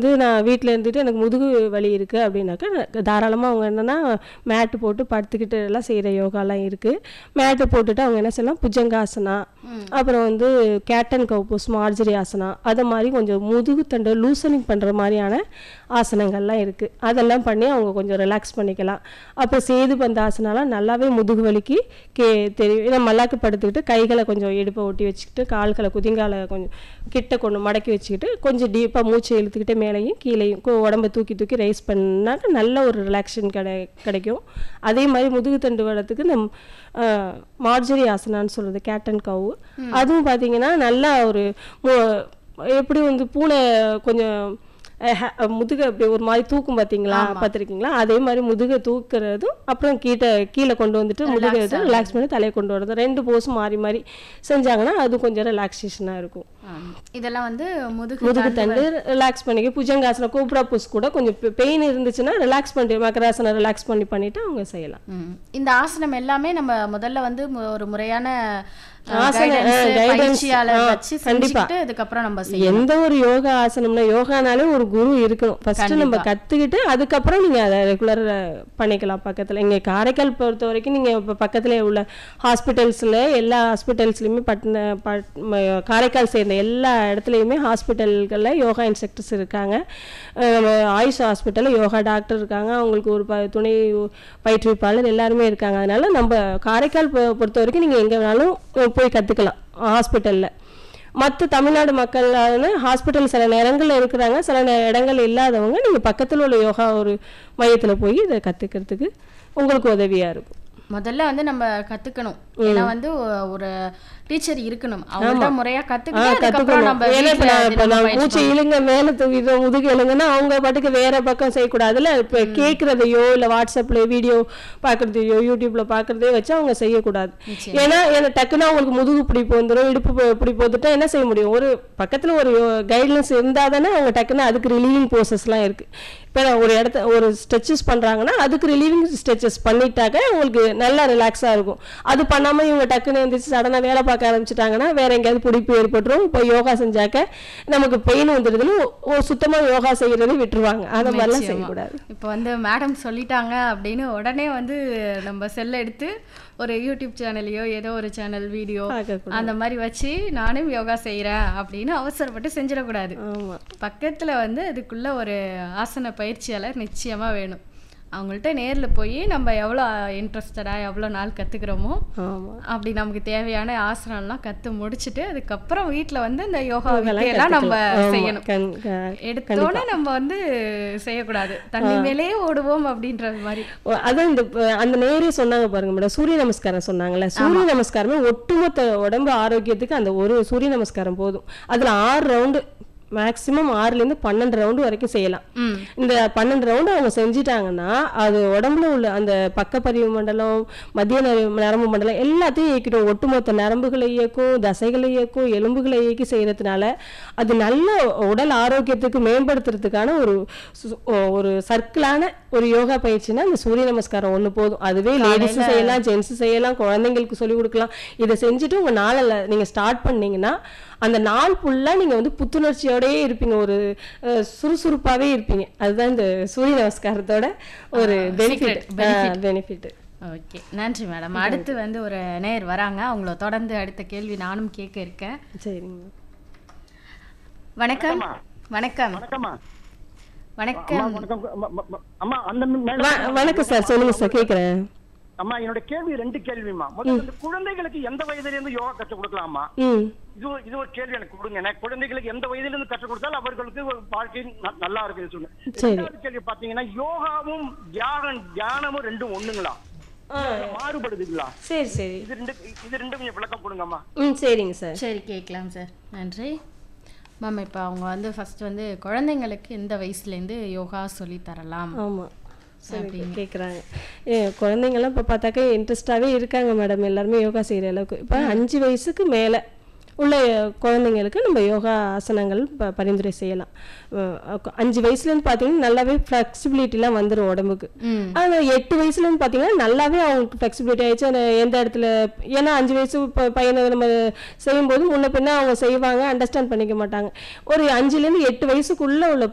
வந்து நான் வீட்டில் இருந்துட்டு எனக்கு முதுகு வலி இருக்குது அப்படின்னாக்கா நான் தாராளமாக அவங்க என்னென்னா மேட்டு போட்டு படுத்துக்கிட்டு எல்லாம் செய்கிற யோகாலாம் இருக்குது மேட்டு போட்டுட்டு அவங்க என்ன செய்யலாம் புஜங்காசனா அப்புறம் வந்து கேட்டன் கவுப்போஸ் மார்ஜரி ஆசனா அதை மாதிரி கொஞ்சம் முதுகு தண்டு லூசனிங் பண்ணுற மாதிரியான ஆசனங்கள்லாம் இருக்குது அதெல்லாம் பண்ணி அவங்க கொஞ்சம் ரிலாக்ஸ் பண்ணிக்கலாம் அப்புறம் சேது பந்த ஆசனாலாம் நல்லாவே முதுகு வலிக்கு கே தெரியும் ஏன்னா மல்லாக்கு படுத்துக்கிட்டு கைகளை கொஞ்சம் இடுப்பை ஒட்டி வச்சுக்கிட்டு கால்களை குதிங்காலை கொஞ்சம் கிட்ட கொண்டு மடக்கி வச்சுக்கிட்டு கொஞ்சம் டீப்பாக மூச்சை இழுத்துக்கிட்டு மேலேயும் கீழேயும் கொ- உடம்ப தூக்கி தூக்கி ரைஸ் பண்ணாக்க நல்ல ஒரு ரிலாக்ஷன் கிடை கிடைக்கும் அதே மாதிரி முதுகு தண்டு வளத்துக்கு நம் மார்ஜரி ஆசனான்னு சொல்கிறது கேட்டன் கவு அதுவும் பார்த்தீங்கன்னா நல்லா ஒரு மு- எப்படி வந்து பூனை கொஞ்சம் அஹ், ஹ- முதுகை அப்படி ஒரு மாதிரி தூக்கும் பார்த்தீங்களா பார்த்துருக்கீங்களா அதே மாதிரி முதுகை தூக்குறதும் அப்புறம் கீழே கீழே கொண்டு வந்துட்டு முதுகை ரிலாக்ஸ் பண்ணி தலையை கொண்டு வரது ரெண்டு போஸும் மாறி மாறி செஞ்சாங்கன்னா அது கொஞ்சம் ரிலாக்ஸேஷனாக இருக்கும் ஆம். இதெல்லாம் வந்து முதுகு முதுகு தண்டு ரிலாக்ஸ் பண்ணிக்க புஜங்காசனம் கோப்ரா புஷ் கூட கொஞ்சம் பெயின் இருந்துச்சுன்னா ரிலாக்ஸ் பண்ணி மக்கராசனம் ரிலாக்ஸ் பண்ணி பண்ணிட்டு அவங்க செய்யலாம் ம். இந்த ஆசனம் எல்லாமே நம்ம முதல்ல வந்து மு- ஒரு முறையான அஹ், ஆசன, guidance, அஹ், guidance, பயிற்சியாளர் ஆ, வச்சு கண்டிப்பா. செஞ்சுக்கிட்டு அதுக்கப்புறம் நம்ம செய்யணும் எந்த ஒரு யோகா ஆசனம்னா யோகானாலே ஒரு குரு இருக்கணும் ஃபர்ஸ்ட் நம்ம கத்துக்கிட்டு அதுக்கப்புறம் நீங்க அதை ரெகுலர் பண்ணிக்கலாம் பக்கத்துல இங்க காரைக்கால் பொறுத்த வரைக்கும் நீங்க இப்ப பக்கத்துல உள்ள ஹாஸ்பிட்டல்ஸ்ல எல்லா ஹாஸ்பிட்டல்ஸ்லயுமே பட்ன பட் ம- காரைக்கால் சேர்ந்த எல்லா இடத்துலையுமே ஹாஸ்பிட்டல்களில் யோகா இன்ஸ்ட்ரக்டர்ஸ் இருக்காங்க அஹ் நம்ம ஆயுஷ் ஹாஸ்பிட்டலில் யோகா டாக்டர் இருக்காங்க அவங்களுக்கு ஒரு ப துணை பயிற்றுவிப்பாளர் எல்லாருமே இருக்காங்க அதனால நம்ம காரைக்கால் பொ- பொறுத்த வரைக்கும் நீங்கள் எங்கே வேணாலும் போய் கற்றுக்கலாம் ஹாஸ்பிட்டலில் மற்ற தமிழ்நாடு மக்கள் ஹாஸ்பிட்டல் சில நேரங்களில் இருக்கிறாங்க சில நே- இடங்கள் இல்லாதவங்க நீங்கள் பக்கத்தில் உள்ள யோகா ஒரு மையத்தில் போய் இதை கற்றுக்கிறதுக்கு உங்களுக்கு உதவியாக இருக்கும் முதல்ல வந்து நம்ம கத்துக்கணும் ஏன்னா வந்து ஒ- ஒரு டீச்சர் இருக்கணும் அவங்கள்ட்ட முறையா கத்துக்கிட்டு அதுக்கப்புறம் நம்ம ஏன்னா இப்ப வீட்ல நான் இப்ப தினமும் நான் பயிற்சி மூச்சு இழுங்க மேல தூக்கிட்டு முதுகு இழுங்கன்னா அவங்க பாட்டுக்கு வேற பக்கம் செய்யக்கூடாதுல்ல இப்ப கேட்கறதையோ இல்ல வாட்ஸ்அப்ல வீடியோ பாக்குறதையோ யூடியூப்ல பாக்குறதையோ வச்சு அவங்க செய்யக்கூடாது ஏன்னா ஏன்னா டக்குன்னு அவங்களுக்கு முதுகு பிடிப்பு வந்துடும் இடுப்பு பி- பிடிப்பு வந்துட்டா என்ன செய்ய முடியும் ஒரு பக்கத்துல ஒரு கைட்லைன்ஸ் இருந்தா தானே அவங்க டக்குன்னு அதுக்கு ரிலீவிங் ப்ரோசஸ்லாம் இருக்கு இப்போ ஒரு இடத்த ஒரு ஸ்ட்ரெச்சஸ் பண்றாங்கன்னா அதுக்கு ரிலீவிங் ஸ்ட்ரெச்சஸ் பண்ணிட்டாக்க உங்களுக்கு நல்லா ரிலாக்ஸா இருக்கும் அது பண்ணாம இவங்க டக்குன்னு எழுந்திரிச்சு சடனா வேலை பார்க்க ஆரம்பிச்சிட்டாங்கன்னா வேற எங்கேயாவது பிடிப்பு ஏற்பட்டுரும் இப்போ யோகா செஞ்சாக்க நமக்கு பெயின் வந்துடுதுன்னு ஒ- சுத்தமா யோகா செய்யறதை விட்டுருவாங்க அந்த மாதிரிலாம் செய்யக்கூடாது இப்போ வந்து மேடம் சொல்லிட்டாங்க அப்படின்னு உடனே வந்து நம்ம செல்ல எடுத்து ஒரு யூடியூப் சேனலையோ ஏதோ ஒரு சேனல் வீடியோ பார்க்கக்கூடாது. அந்த மாதிரி வச்சு நானும் யோகா செய்கிறேன் அப்படின்னு அவசரப்பட்டு செஞ்சிடக்கூடாது ஆமா பக்கத்துல வந்து அதுக்குள்ள ஒரு ஆசன பயிற்சியாளர் நிச்சயமா வேணும் அவங்கள்ட்ட நேர்ல போய் நம்ம எவ்வளோ இன்ட்ரெஸ்டடா எவ்வளோ நாள் கத்துக்கிறோமோ ஆமா அப்படி நமக்கு தேவையான ஆசனம்லாம் கத்து முடிச்சுட்டு அதுக்கப்புறம் வீட்ல வந்து இந்த யோகா இதெல்லாம் வித்தையெல்லாம் நம்ம கத்துக்கலாம். ஆமா, செய்யணும் கண்- க- எடுத்தோன்னே நம்ம வந்து செய்யக்கூடாது தண்ணி மேலேயே ஓடுவோம் அப்படின்றது மாதிரி ஓ, அதான் இந்த ப- அந்த நேரே சொன்னாங்க பாருங்க மேடம் சூரிய நமஸ்காரம் சொன்னாங்கல்ல சூரிய நமஸ்காரமே ஒட்டுமொத்த உடம்பு ஆரோக்கியத்துக்கு அந்த ஒரு சூரிய நமஸ்காரம் போதும் அதுல ஆறு ரவுண்டு மேக்ஸிமம் ஆறுலேருந்து பன்னெண்டு ரவுண்டு வரைக்கும் செய்யலாம் ம் இந்த பன்னெண்டு ரவுண்டு அவங்க செஞ்சிட்டாங்கன்னா அது உடம்புல உள்ள அந்த பக்கப்பரிவு மண்டலம் மத்திய நர- நரம்பு மண்டலம் எல்லாத்தையும் இயக்கிடும் ஒட்டுமொத்த நரம்புகளை இயக்கும் தசைகளை இயக்கும் எலும்புகளை இயக்கி செய்யறதுனால அது நல்ல உடல் ஆரோக்கியத்துக்கு மேம்படுத்துறதுக்கான ஒரு சு- ஒரு சர்க்கிளான ஒரு யோகா பயிற்சினா இந்த சூரிய நமஸ்காரம் ஒண்ணு போதும் அதுவே லேடிஸும் செய்யலாம் ஜென்ஸும் செய்யலாம் குழந்தைங்களுக்கு சொல்லி கொடுக்கலாம் இதை செஞ்சுட்டு உங்க நாளில் நீங்க ஸ்டார்ட் பண்ணீங்கன்னா அந்த நாள் ஃபுல்லா நீங்க வந்து புத்துணர்ச்சியோடயே இருப்பீங்க ஒரு அஹ், சுறுசுறுப்பாவே இருப்பீங்க அதுதான் இந்த சூரிய நமஸ்காரத்தோட ஒரு பெனிஃபிட் பெனிஃபிட் ஓகே நன்றி மேடம் அடுத்து வந்து ஒரு நேர் வராங்க அவங்கள தொடர்ந்து அடுத்த கேள்வி நானும் கேட்க இருக்கேன் சரிங்க வணக்கம் வணக்கம் வணக்கம்மா வணக்கம் அம்மா வணக்கம் ம- ம- ம- அம்மா அந்த மேடம் வ- வணக்கம் சார் சொல்லுங்க சார் கேக்குறேன் அம்மா என்னோட கேள்வி ரெண்டு கேள்விமா முதல்ல இந்த குழந்தைகளுக்கு எந்த வயதுல இருந்து யோகா கற்றுக் கொடுக்கலாமா ம் இது ஒரு- இது ஒரு கேள்வி எனக்கு கொடுங்க எனக்கு குழந்தைகளுக்கு எந்த வயதுல இருந்து கற்றுக் கொடுத்தாலும் அவர்களுக்கு ஒரு வாழ்க்கை ந- நல்லா இருக்குன்னு சொன்னேன் சரி. ரெண்டாவது கேள்வி பாத்தீங்கன்னா யோகாவும் தியானம் தியானமும் ரெண்டும் ஒண்ணுங்களா மாறுபடுதுங்களா சரி சரி இது ரெண்டு இது ரெண்டும் கொஞ்சம் விளக்கம் கொடுங்கம்மா ம் சரிங்க சார் சரி கேட்கலாம் சார் நன்றி மேம் இப்போ அவங்க வந்து ஃபர்ஸ்ட் வந்து குழந்தைங்களுக்கு எந்த வயசுலேருந்து யோகா சொல்லி தரலாம் ஆமா சரி கேட்குறாங்க ஏ குழந்தைங்கலாம் இப்போ பார்த்தாக்க இன்ட்ரெஸ்டாகவே இருக்காங்க மேடம் எல்லாருமே யோகா செய்கிற அளவுக்கு இப்போ அஞ்சு வயசுக்கு மேலே உள்ள குழந்தைங்களுக்கு நம்ம யோகா ஆசனங்கள் ப பரிந்துரை செய்யலாம் அஹ் அஞ்சு வயசுலேருந்து பார்த்தீங்கன்னா நல்லாவே ஃப்ளெக்சிபிலிட்டிலாம் வந்துடும் உடம்புக்கு ம் ஆனால் எட்டு வயசுலன்னு பார்த்தீங்கன்னா நல்லாவே அவங்களுக்கு ஃப்ளெக்சிபிலிட்டி ஆயிடுச்சு அந்த எந்த இடத்துல ஏன்னா அஞ்சு வயசு ப- பையனை நம்ம செய்யும்போது முன்ன பின்ன அவங்க செய்வாங்க அண்டர்ஸ்டாண்ட் பண்ணிக்க மாட்டாங்க ஒரு அஞ்சுலேருந்து எட்டு வயசுக்குள்ள உள்ள